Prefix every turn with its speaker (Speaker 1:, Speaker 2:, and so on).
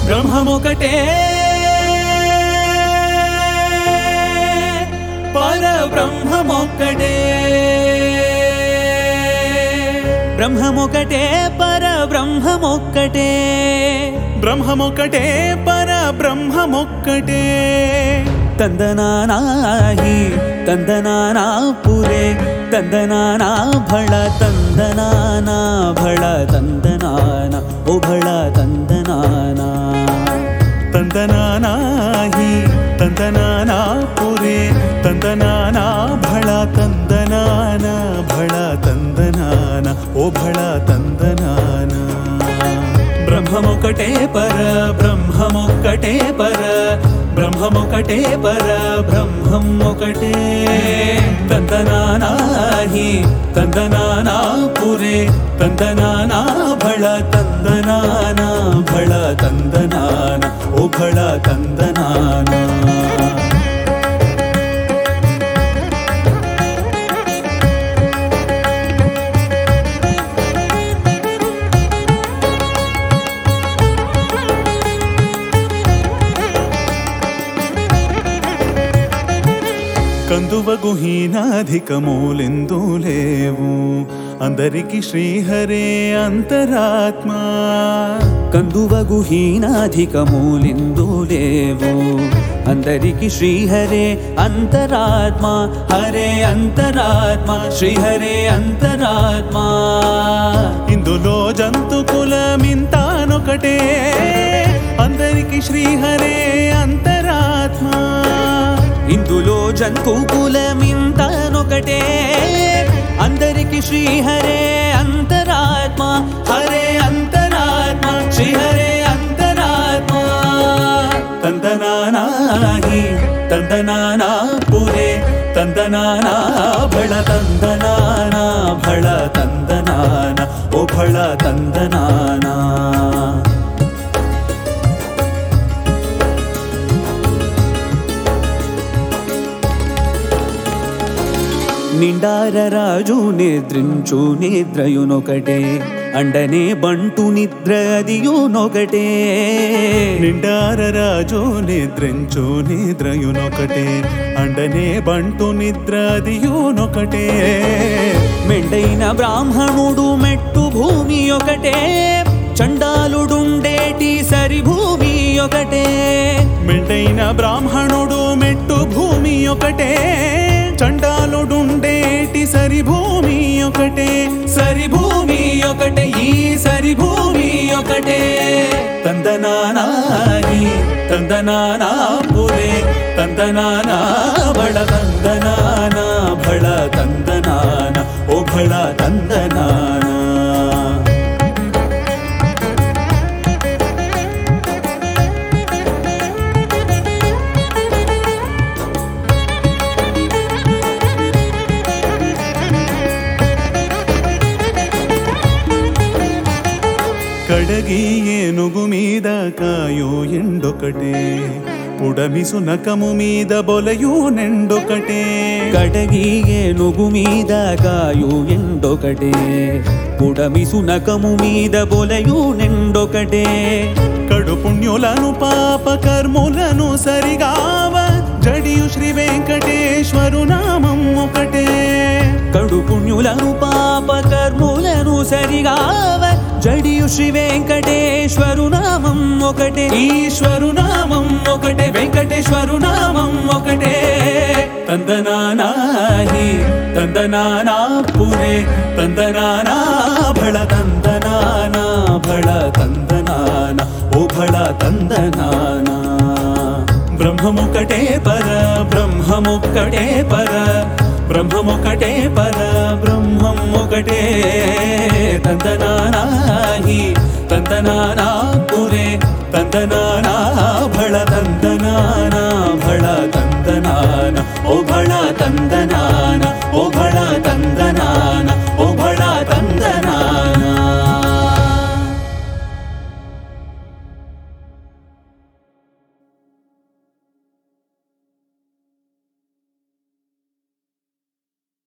Speaker 1: బ్రహ్మమొకటే పరబ్రహ్మమొక్కటే బ్రహ్మమొకటే పరబ్రహ్మమొక్కటే
Speaker 2: బ్రహ్మమొక్కటే పర బ్రహ్మమొక్కటే
Speaker 1: ತಂದನಾನಾಹಿ ತಂದನಾನಾ ಪುರೆ ತಂದನಾನಾ ಭಳ ತಂದನಾನಾ ಭಳ ತಂದನಾನ ಓ ಭಳ ತಂದನಾನ
Speaker 2: ತಂದನಾನಾಹಿ ತಂದನಾನಾ ಪುರೇ ತಂದನಾನಾ ಭಳ ತಂದನಾನ ಭಳ ತಂದನಾನ ಓ ಭಳ ತಂದನಾನ
Speaker 1: ಬ್ರಹ್ಮಮೊಕಟೇ ಪರ ಬ್ರಹ್ಮಮೊಕ್ಕಟೇ ಪರ ಬ್ರಹ್ಮಮೊಕಟೇ ಪರ ಬ್ರಹ್ಮಮೊಕಟೇ ತಂದನಾನಾಹಿ ತಂದನಾನಾ ಪುರೆ ತಂದನಾನಾ ಭಳ ತಂದನಾನ ಭಳ ತಂದನಾನ ಓ ಭಳ ತಂದನಾನ
Speaker 2: కందువగు హీనాధికములెందు లేవు అందరికి శ్రీహరే అంతరాత్మ
Speaker 1: కందువగు హీనాధికములిందు లేవు అందరికి శ్రీహరే అంతరాత్మ హరే అంతరాత్మ శ్రీహరే అంతరాత్మ
Speaker 2: ఇందులో జంతు కులమింతానొకటే అందరికి శ్రీహరే అంతరాత్మ
Speaker 1: ఇందులో జంతు కులమింతనొకటే అందరికి శ్రీహరే అంతరాత్మ హరే అంతరాత్మ శ్రీహరే అంతరాత్మ ತಂದನಾನಾಹಿ ತಂದನಾನಾ ಪುರೆ ತಂದನಾನಾ ಭಳ ತಂದನಾನ ಭಳ ತಂದನಾನ ಓ ಭಳ ತಂದನಾನ నిండార రాజు నిద్రించు నిద్రయునొకటే అండనే బంటు నిద్ర అదియునొకటే
Speaker 2: నిండార రాజు నిద్రించు నిద్రయునొకటే అండనే బంటు నిద్ర అదియునొకటే
Speaker 1: మెండైన బ్రాహ్మణుడు మెట్టు భూమి ఒకటే చండాలుడుండేటి సరి భూమి ఒకటే
Speaker 2: మెండైన బ్రాహ్మణుడు మెట్టు భూమి ఒకటే చండాలుడుండేటి సరి భూమి ఒకటే
Speaker 1: సరి భూమి ఒకటే ఈ సరి భూమి ఒకటే తందనానాని తందనానా పురే తందనానా బళ తందనానా బళ తందనాన ఓ బళ తందనానా
Speaker 2: కడగి ఏనుగు మీద కాయో ఎండొకటే పుడమి సునకము మీద బొలయు నెండొకటే
Speaker 1: కడగి ఏనుగు మీద కాయు ఎండొకటే పుడమి సునకము మీద బొలయు నెండొకటే
Speaker 2: కడు పుణ్యులను పాప కర్ములను సరిగావ జడియు శ్రీ వెంకటేశ్వరు నామం ఒకటే
Speaker 1: కడు పుణ్యులను పాప కర్ములను సరిగావ జడియు శ్రీ వెంకటేశ్వరు నామం ఒకటే ఈశ్వరు నామం ఒకటే వెంకటేశ్వరు నామం ఒకటే తందనానాహి తందనానా పురే తందనానా భళ తందనానా భళ తందనాన ఓ భళ తందనానా బ్రహ్మముకటే పర బ్రహ్మముక్కటే పర బ్రహ్మముకటే పర బ్రహ్మం ఒకటే తందనానాహి తందనానా పురే తందనానా భళ తందనానా భళ